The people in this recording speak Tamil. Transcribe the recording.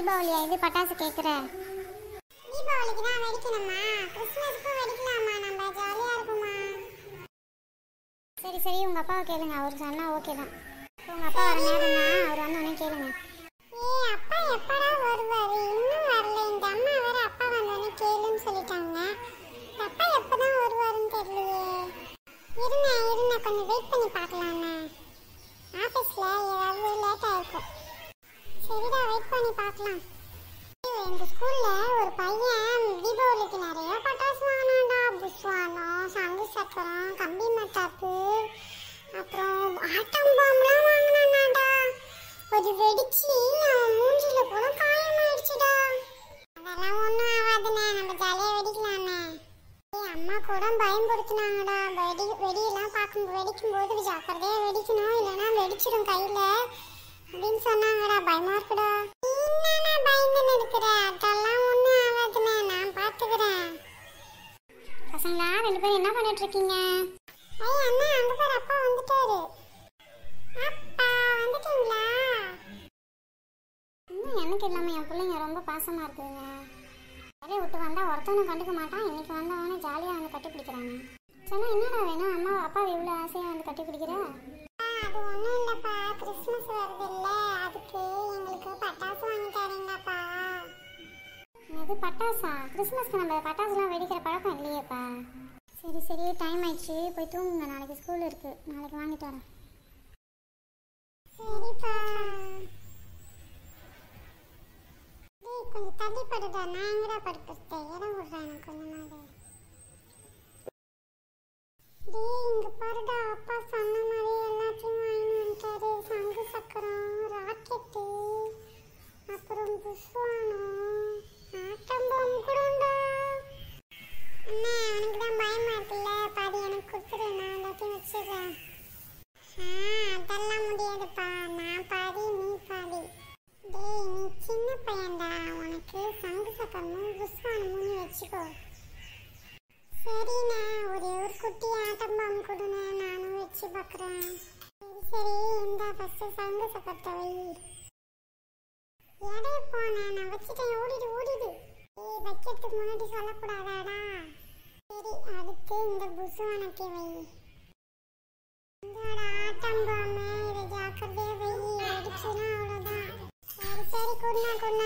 தீபாவளியா இது பட்டாசு கேட்குற தீபாவளிக்கு தான் வெடிக்கணுமா கிறிஸ்மஸ்க்கும் வெடிக்கலாமா நம்ம ஜாலியா இருக்குமா சரி சரி உங்கள் அப்பாவை கேளுங்க அவர் சொன்னா ஓகே தான் உங்கள் அப்பா வர நேரம் தான் அவர் வந்து உடனே கேளுங்க ஏய் அப்பா எப்படா வருவாரு இன்னும் வரல இந்த அம்மா வேற அப்பா வந்தோடனே கேளுன்னு சொல்லிட்டாங்க அப்பா எப்பதான் வருவாருன்னு தெரியலையே இருங்க இருங்க கொஞ்சம் வெயிட் பண்ணி பார்க்கலாண்ணே ஆஃபீஸில் ஏதாவது லேட் ஆயிருக்கும் சரிடா வெயிட் பண்ணி பார்க்கலாம் எங்க ஸ்கூல்ல ஒரு பையன் தீபாவளிக்கு நிறைய பட்டாசு வாங்கினான்டா புஸ்வானம் சங்கு சக்கரம் கம்பி மத்தாப்பு அப்புறம் ஆட்டம் பாம்புலாம் வாங்கினான்டா அது வெடிச்சு அவன் மூஞ்சில கூட காயமாயிடுச்சுடா அதெல்லாம் ஒன்றும் ஆகாதுண்ணே நம்ம ஜாலியாக வெடிக்கலாண்ணே ஏய் அம்மா கூட பயன்படுத்தினாங்கடா வெடி வெடியெல்லாம் பார்க்கும் வெடிக்கும்போது ஜாக்கிரதையாக வெடிக்கணும் இல்லைன்னா வெடிச்சிடும் கையில் அப்படின்னு சொன்னாங்கடா பயமா இருக்குடா நீ என்னண்ணா பயந்துன்னு இருக்கிற அதெல்லாம் ஒன்றும் ஆகாதுண்ணே நான் பார்த்துக்கிறேன் பசங்களா ரெண்டு பேரும் என்ன பண்ணிட்டு இருக்கீங்க ஐய் அண்ணா அங்க பாரு அப்பா வந்துட்டாரு அப்பா வந்துட்டீங்களா இன்னும் எனக்கு இல்லாமல் என் பிள்ளைங்க ரொம்ப பாசமாக இருக்குதுங்க வேலையை விட்டு வந்தால் ஒருத்தவனும் கண்டுக்க மாட்டான் இன்னைக்கு வந்தவனே ஜாலியாக வந்து கட்டி பிடிக்கிறாங்க சொன்னா என்னடா வேணும் அம்மா அப்பாவை இவ்வளோ ஆசையாக வந்து கட்டி பிடிக்கிற ஆ, அது ஒன்றும் இல்லைப்பா கிறிஸ்மஸ் வருது இல்ல அதுக்கு எங்களுக்கு பட்டாசு வாங்கி தரீங்களாப்பா இது பட்டாசா கிறிஸ்மஸ்க்கு நம்ம பட்டாசுலாம் வெடிக்கிற பழக்கம் இல்லையேப்பா சரி சரி டைம் ஆயிடுச்சு போய் தூங்குங்க நாளைக்கு ஸ்கூல் இருக்குது நாளைக்கு வாங்கிட்டு வரேன் சரிப்பா டேய் கொஞ்சம் தள்ளி படுடா நான் எங்கடா படுக்கிறது இடம் விடுறேன் எனக்கு கொஞ்சமாவது டேய் இங்க பாருடா அப்பா சொன்ன மாதிரி எல்லாத்தையும் வாங்கி வந்துட்டாரு சங்கு சக்கரம் ராக்கெட்டு அப்புறம் புஷ்வானம் ஆட்டம் பாம்பு கூடண்டா அண்ணா அவனுக்கு தான் பயமா இருக்குல்ல பாதி எனக்கு கொடுத்துரு நான் எல்லாத்தையும் வச்சிடுறேன் ஆ, அதெல்லாம் முடியாதுப்பா நான் பாதி நீ பாதி டேய் நீ சின்ன பையன்டா உனக்கு சங்கு சக்கரமும் புஷ்வானமும் வச்சுக்கோ சரிண்ணா ஒரே ஒரு குட்டி ஆட்டம் பாம்பு கொடுண்ணே நானும் வச்சு பார்க்குறேன் சரி சரி இந்த ஃபஸ்ட்டு சங்கு சக்கரத்தை வை எடைய போனேன் நான் வச்சுட்டேன் ஓடிடு ஓடிடு ஏய் வைக்கிறதுக்கு முன்னாடி சொல்லக்கூடாதாடா சரி அடுத்து இந்த புஷ்வானத்தை வை இந்தாடா ஆட்டம் பாம்பு இதை ஜாக்கிரதையா வை வெடிச்சுனா அவ்வளோதான் சரி சரி குடுண்ணா குடுண்ணா